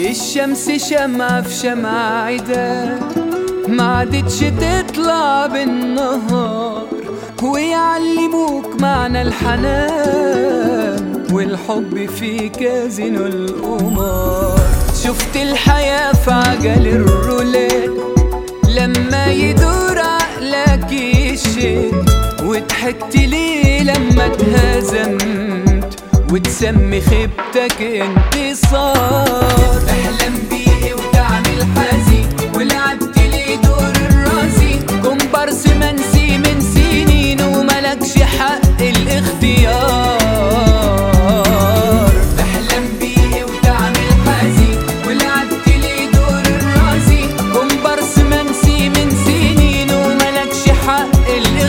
الشمس شمعة في شمعة عدا ما عادتش تطلع بالنهار ويعلموك معنى الحنان والحب في كازينو القمار شفت الحياة في عجل الرولات لما يدور عقلك يشد وضحكت ليه لما اتهزمت وتسمي خيبتك انتصار احلم بيه وتعمل حزين ولعبت ليه دور الرازي كومبارس منسي من سنين وملكش حق الاختيار احلم بيه وتعمل حزين ولعبت ليه دور الرازي كومبارس منسي من سنين وملكش حق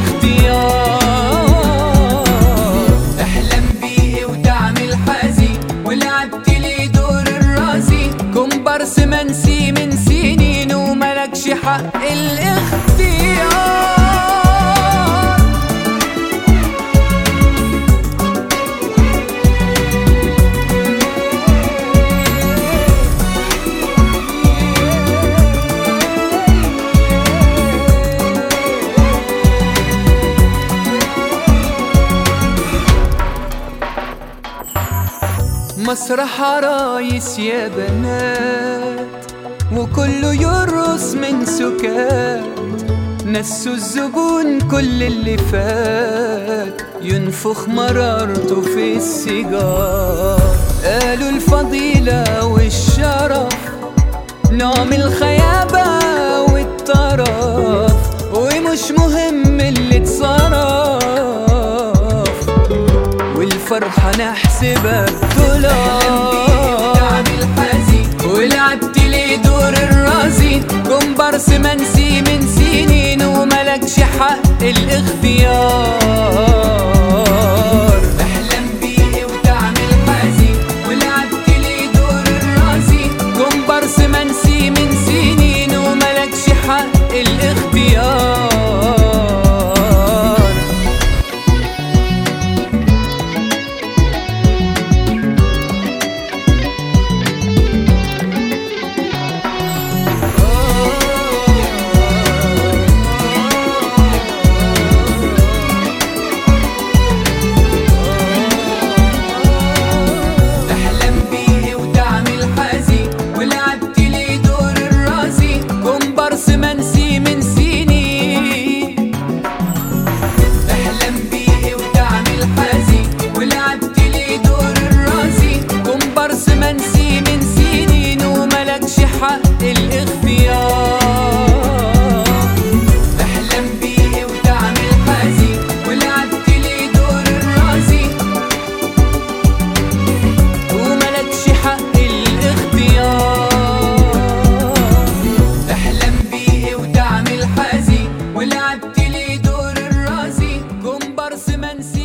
الاختيار احلم بيه وتعمل حزين ولعبت لي دور الرازي كومبارس منسي من سنين وملكش حق الاختيار مسرح عرايس يا بنات وكله يرقص من سكات نسوا الزبون كل اللي فات ينفخ مرارته في السيجار قالوا الفضيلة والشرف نوع من الخيابة والطرف ومش مهم اللي اتصرف والفرحة نحسبها بدولار ولعبت لي دور الرازي كومبارس منسي من سنين وملكش حق الاختيار احلم بيه وتعمل حزين ولعبت لي دور الرازي كومبارس منسي من سنين وملكش حق الاختيار احلم بيه وتعمل حزين ولعبت لي دور الرازي كومبارس منسي من سنين احلم بيه وتعمل حزين ولعبت لي دور الرازي كومبارس منسي من سنين وملكش حق الاختيار احلم بيه وتعمل حزين ولعبت لي دور الرازي وملكش حق الاختيار احلم بيه وتعمل حزين ولعبت لي دور الرازي كومبارس منسي